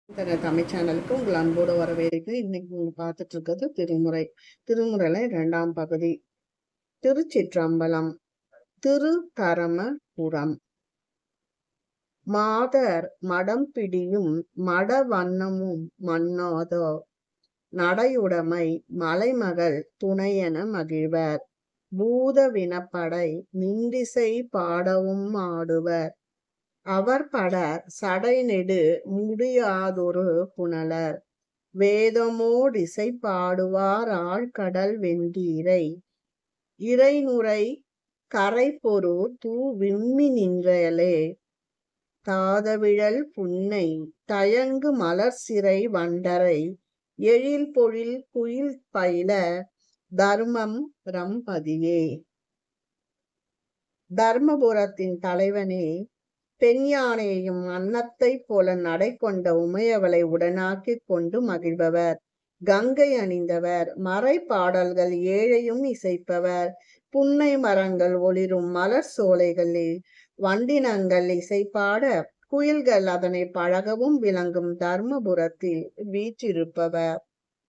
இந்த தமிழ் சேனலுக்கு உங்கள் அன்போடு வரவேற்கிறேன் இன்னைக்கு நீங்க பார்த்துட்டு இருக்கிறது திருமுறை திருமுறையில இரண்டாம் பகுதி திருச்சிற்றம்பலம் திருத்தரமபுரம் மாதர் மடம் பிடியும் மட வண்ணமும் மன்னாதோ நடையுடைமை மலைமகள் துணையென மகிழ்வர் பூத வினப்படை நின்றிசை பாடவும் ஆடுவர் அவர் படர் சடைநெடு முடியாதொரு புனலர் வேதமோடிசை பாடுவார் ஆழ்கடல் வெண்டீரை இறைநுரை கரை பொரு தூ விம்மி நின்றலே தாதவிழல் புன்னை தயங்கு மலர் சிறை வண்டரை எழில் பொழில் குயில் பயில தர்மம் ரம்பதியே தர்மபுரத்தின் தலைவனே பெண் யானையையும் அன்னத்தைப் போல நடை கொண்ட உமையவளை உடனாக்கிக் கொண்டு மகிழ்பவர் கங்கை அணிந்தவர் மறை பாடல்கள் ஏழையும் இசைப்பவர் புன்னை மரங்கள் ஒளிரும் மலர் சோலைகளில் வண்டினங்கள் இசைப்பாட குயில்கள் அதனை பழகவும் விளங்கும் தர்மபுரத்தில் வீற்றிருப்பவர்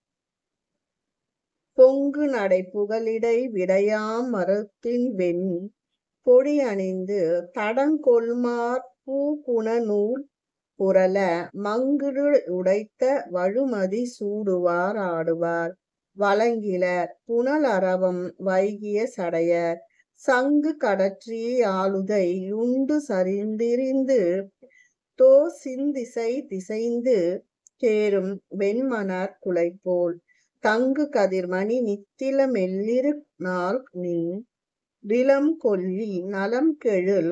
பொங்கு நடை புகலிடை விடையாம் மரத்தின் வெண் பொடி அணிந்து தடங்கொள்மார் பூகுணநூல் புரள மங்குரு உடைத்த வழுமதி சூடுவார் ஆடுவார் வழங்கிலர் புனல் அரவம் வைகிய சடையர் சங்கு கடற்றி ஆளுதை உண்டு சரிந்திரிந்து தோ சிந்திசை திசைந்து சேரும் வெண்மணர் குலைப்போல் தங்கு கதிர்மணி நித்தில மெல்லிரு நாள் நின் விலம் கொல்லி நலம் கெழுல்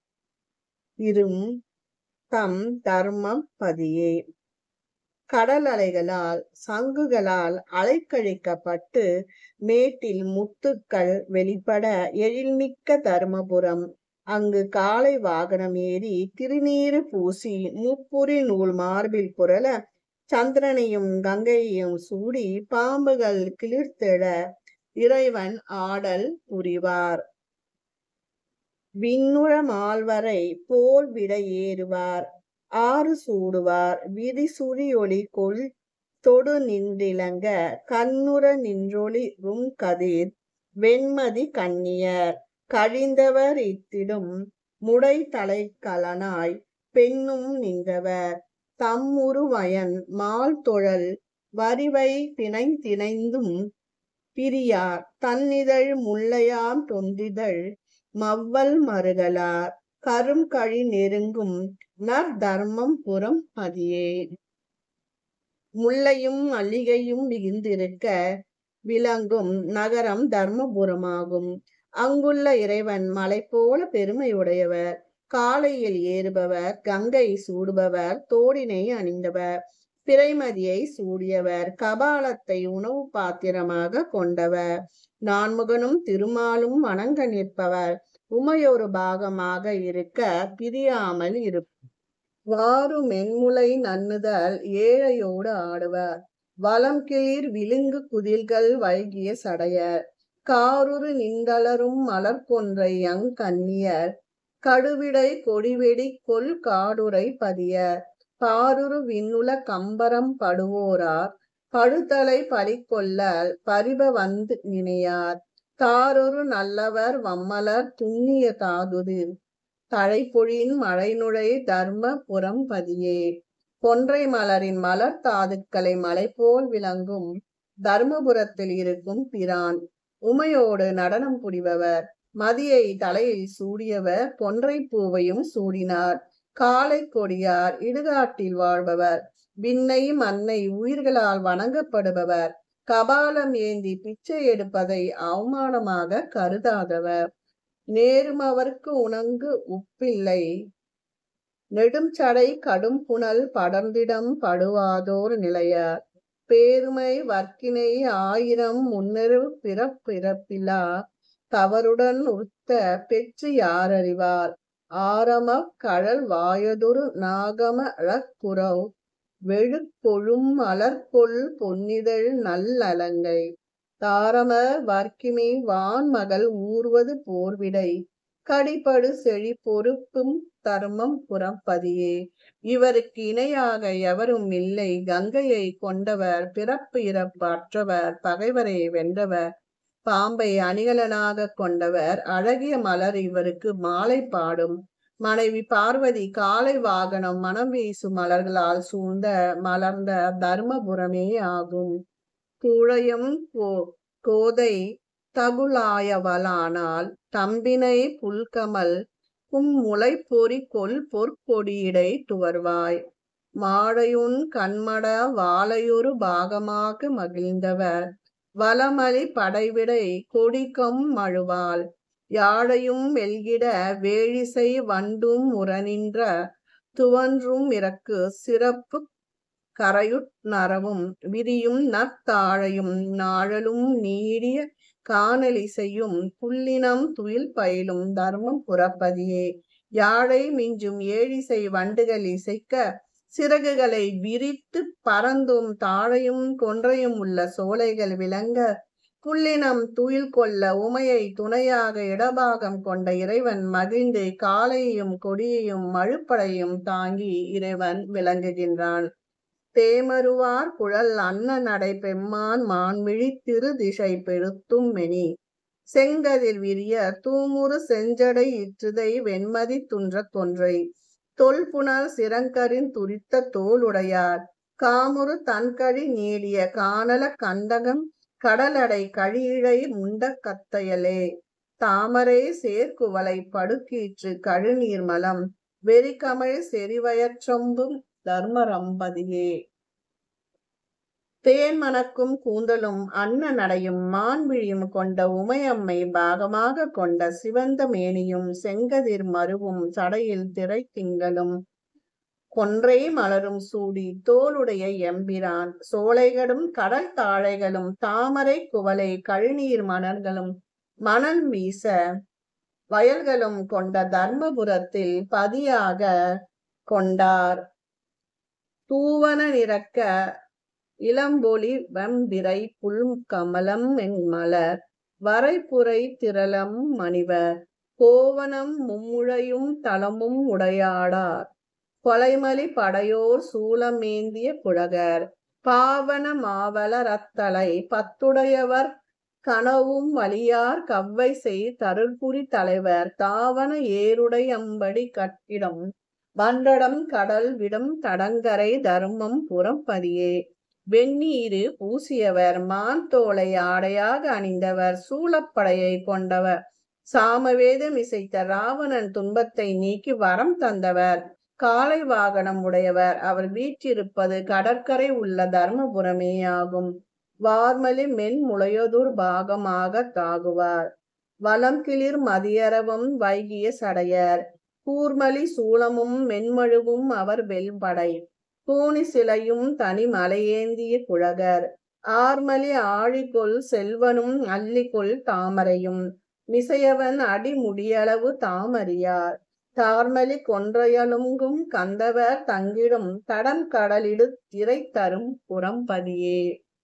இரும் தம் தர்மம் பதியே கடல் அலைகளால் சங்குகளால் அலைக்கழிக்கப்பட்டு மேட்டில் முத்துக்கள் வெளிப்பட எழில்மிக்க தர்மபுரம் அங்கு காலை வாகனம் ஏறி திருநீறு பூசி முப்புரி நூல் மார்பில் புரள சந்திரனையும் கங்கையையும் சூடி பாம்புகள் கிளிர்த்தெழ இறைவன் ஆடல் புரிவார் விண்ணுற மால்வரை போல் விட ஏறுவார் ஆறு சூடுவார் விதி சுழி ஒளி கொள் தொடு நின்றிலங்க கண்ணுற நின்றொளி ரும் கதிர் வெண்மதி கண்ணியர் கழிந்தவர் இத்திடும் முடை தலை கலனாய் பெண்ணும் நின்றவர் தம்முரு வயன் மால் தொழல் வரிவை பிணைந்திணைந்தும் பிரியார் தன்னிதழ் முல்லையாம் தொன்றிதழ் மவ்வல் மருகலார் கரும் கழி நெருங்கும் நற் தர்மம் புறம் பதியே முல்லையும் மல்லிகையும் மிகுந்திருக்க விளங்கும் நகரம் தர்மபுரமாகும் அங்குள்ள இறைவன் மலை போல பெருமையுடையவர் காலையில் ஏறுபவர் கங்கை சூடுபவர் தோடினை அணிந்தவர் பிறைமதியை சூடியவர் கபாலத்தை உணவு பாத்திரமாக கொண்டவர் நான்முகனும் திருமாலும் வணங்க நிற்பவர் உமையொரு பாகமாக இருக்க பிரியாமல் இருப்பார் வாரு மென்முலை நன்னுதல் ஏழையோடு ஆடுவர் வலம் கீழ் விழுங்கு குதில்கள் வைகிய சடையர் காருரு நின்றலரும் மலர் கொன்றை யங் கன்னியர் கடுவிடை கொடிவெடி கொல் காடுரை பதியர் பாருரு விண்ணுல கம்பரம் படுவோரார் படுதலை பலிக்கொள்ளல் பரிப வந்து நினையார் தாரொரு நல்லவர் வம்மலர் துண்ணிய தாதுதிர் தழைப்பொழின் மழைநுழை தர்ம புறம் பதியே கொன்றை மலரின் மலர் தாதுக்களை மலை போல் விளங்கும் தர்மபுரத்தில் இருக்கும் பிரான் உமையோடு நடனம் புரிபவர் மதியை தலையில் சூடியவர் கொன்றை பூவையும் சூடினார் காலை கொடியார் இடுகாட்டில் வாழ்பவர் விண்ணை மண்ணை உயிர்களால் வணங்கப்படுபவர் கபாலம் ஏந்தி பிச்சை எடுப்பதை அவமானமாக கருதாதவர் நேரும் அவருக்கு உணங்கு உப்பில்லை நெடும் சடை கடும் புனல் படர்ந்திடம் படுவாதோர் நிலையார் பேருமை வர்க்கினை ஆயிரம் முன்னெரு பிறப்பிறப்பிலா தவறுடன் உறுத்த பெற்று யாரறிவார் ஆரம கழல் வாயதொரு நாகம அழக்குறவ் வெழுப்பொழும் மலர்கொள் பொன்னிதழ் நல்லலங்கை தாரம வர்க்கிமை வான்மகள் ஊர்வது போர்விடை கடிபடு செழி பொறுப்பும் தர்மம் புறப்பதியே இவருக்கு இணையாக எவரும் இல்லை கங்கையை கொண்டவர் பிறப்பு இறப்பு அற்றவர் பகைவரை வென்றவர் பாம்பை அணிகலனாக கொண்டவர் அழகிய மலர் இவருக்கு மாலை பாடும் மனைவி பார்வதி காலை வாகனம் மனம் வீசும் மலர்களால் சூழ்ந்த மலர்ந்த தர்மபுரமே ஆகும் கூழையும் கோ கோதை தகுலாயவளானால் தம்பினை புல்கமல் கும் முளை பொறி கொல் பொற்கொடியிடை துவர்வாய் மாழையுன் கண்மட வாழையொரு பாகமாக மகிழ்ந்தவர் வலமலி படைவிடை கொடிக்கம் மழுவாள் யாழையும் வெல்கிட வேழிசை வண்டும் உரனின்ற துவன்றும் இறக்கு சிறப்பு கரையுட் நரவும் விரியும் நத்தாழையும் நாழலும் நீடிய காணலிசையும் புல்லினம் துயில் பயிலும் தர்மம் புறப்பதியே யாழை மிஞ்சும் ஏழிசை வண்டுகள் இசைக்க சிறகுகளை விரித்து பறந்தும் தாழையும் கொன்றையும் உள்ள சோலைகள் விளங்க புல்லினம் துயில் கொள்ள உமையை துணையாக இடபாகம் கொண்ட இறைவன் மகிழ்ந்து காலையும் கொடியையும் மழுப்படையும் தாங்கி இறைவன் விளங்குகின்றான் தேமருவார் குழல் அன்ன நடை பெம்மான் மான்விழி திரு திசை பெருத்தும் மெனி செங்கதிர் விரிய தூமுறு செஞ்சடை இற்றுதை வெண்மதி துன்ற கொன்றை தொல்புணர் சிறங்கரின் துரித்த தோளுடையார் காமுறு தன்கழி நீடிய காணல கண்டகம் கடலடை கழியிழை முண்ட கத்தையலே தாமரை சேர்க்குவலை படுக்கீற்று கழுநீர் மலம் வெறிகமழ் செறிவயற்றம்பும் தர்மரம்பதியே தேன் மணக்கும் கூந்தலும் அன்ன நடையும் மான்விழியும் கொண்ட உமையம்மை பாகமாக கொண்ட சிவந்த மேனியும் செங்கதிர் மருவும் சடையில் திரை திங்களும் கொன்றை மலரும் சூடி தோளுடைய எம்பிரான் சோலைகளும் கடல் தாழைகளும் தாமரை குவளை கழுநீர் மணல்களும் மணல் வீச வயல்களும் கொண்ட தர்மபுரத்தில் பதியாக கொண்டார் தூவன நிறக்க இளம்பொலி வெம்பிரை புல் கமலம் என் மலர் வரைப்புரை திரளம் மணிவர் கோவனம் மும்முழையும் தளமும் உடையாடார் கொலைமலி படையோர் சூலமேந்திய புழகர் பாவன மாவல ரத்தலை பத்துடையவர் கனவும் வலியார் கவ்வை செய் தருள்புரி தலைவர் தாவன ஏருடையம்படி கட்டிடம் வண்டடம் கடல் விடும் தடங்கரை தர்மம் புறம்பதியே வெந்நீரு பூசியவர் மான் தோலை ஆடையாக அணிந்தவர் சூளப்படையை கொண்டவர் சாமவேதம் இசைத்த ராவணன் துன்பத்தை நீக்கி வரம் தந்தவர் காலை வாகனம் உடையவர் அவர் வீற்றிருப்பது கடற்கரை உள்ள தர்மபுரமே ஆகும் வார்மலி மென் முளையதூர் பாகமாக தாகுவார் வலம் கிளிர் மதியரவும் வைகிய சடையர் கூர்மலி சூளமும் மென்மழுவும் அவர் வெல்படை பூனி சிலையும் தனி மலையேந்திய குழகர் ஆர்மலி ஆழிகொள் செல்வனும் அல்லிகொள் தாமரையும் மிசையவன் அடி முடியளவு தாமறியார் தார்மலி கொன்றையலுங்கும் கந்தவர் தங்கிடும் தடம் கடலிடு திரை தரும் புறம்பதியே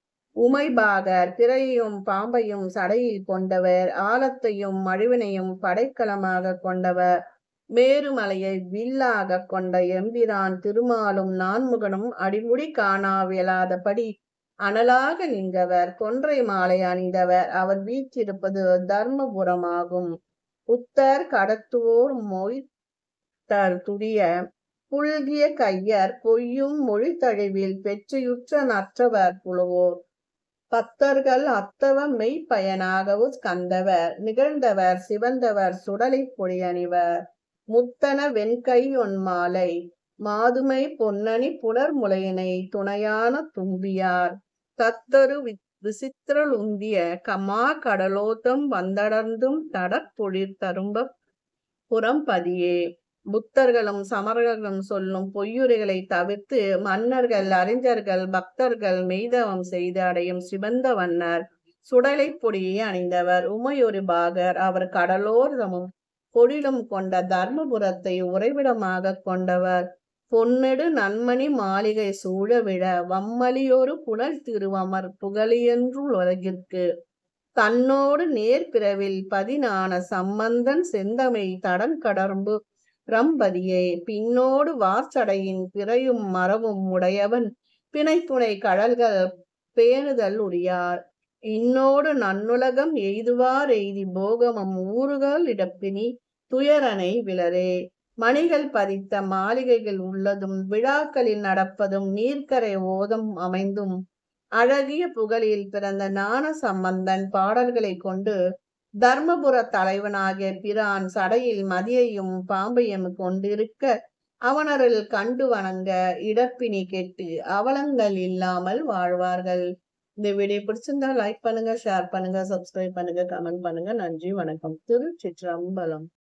உமைபாகர் திரையையும் பாம்பையும் சடையில் கொண்டவர் ஆலத்தையும் மழுவினையும் படைக்கலமாக கொண்டவர் மேருமலையை வில்லாக கொண்ட எம்பிரான் திருமாலும் நான்முகனும் அடிமுடி காணாவியலாதபடி அனலாக நின்றவர் கொன்றை மாலை அணிந்தவர் அவர் வீற்றிருப்பது தர்மபுரமாகும் புத்தர் கடத்துவோர் மொய்த்தர் துடிய புல்கிய கையர் பொய்யும் மொழி தழிவில் பெற்றையுற்ற நற்றவர் புலவோர் பத்தர்கள் அத்தவ மெய் பயனாகவும் கந்தவர் நிகழ்ந்தவர் சிவந்தவர் சுடலை பொழியணிவர் முத்தன வெண்கை ஒன்மாலை மாதுமை பொன்னணி புலர் முளையினை துணையான தும்பியார் தத்தரு விசித்திரலுந்திய கமா கடலோத்தம் வந்தடர்ந்தும் தடப்பொழிர் தரும்ப புறம்பதியே புத்தர்களும் சமரர்களும் சொல்லும் பொய்யுரைகளை தவிர்த்து மன்னர்கள் அறிஞர்கள் பக்தர்கள் மெய்தவம் செய்து அடையும் சிவந்த வண்ணர் சுடலை பொடியை அணிந்தவர் உமையொரு பாகர் அவர் கடலோரமும் பொழிலும் கொண்ட தர்மபுரத்தை உறைவிடமாக கொண்டவர் பொன்னெடு நன்மணி மாளிகை சூழ விழ வம்மலியொரு புனல் திருவமர் புகழியன்று உலகிற்கு தன்னோடு நேர்பிறவில் பதினான சம்பந்தன் செந்தமை தடன் கடம்பு ரம்பதியே பின்னோடு வார்ச்சடையின் பிறையும் மரவும் உடையவன் பிணைத்துணை கடல்கள் பேணுதல் உரியார் இன்னோடு நன்னுலகம் எய்துவார் எய்தி போகமம் ஊறுகள் இடப்பினி துயரனை விளரே மணிகள் பதித்த மாளிகைகள் உள்ளதும் விழாக்களில் நடப்பதும் நீர்க்கரை ஓதம் அமைந்தும் அழகிய புகழில் பிறந்த ஞான சம்பந்தன் பாடல்களை கொண்டு தர்மபுர தலைவனாகிய பிரான் சடையில் மதியையும் பாம்பையும் கொண்டிருக்க அவனரில் கண்டு வணங்க இடப்பினி கெட்டு அவலங்கள் இல்லாமல் வாழ்வார்கள் இந்த வீடியோ பிடிச்சிருந்தா லைக் பண்ணுங்க ஷேர் பண்ணுங்க சப்ஸ்கிரைப் பண்ணுங்க கமெண்ட் பண்ணுங்க நன்றி வணக்கம் திருச்சிற்றம்பலம்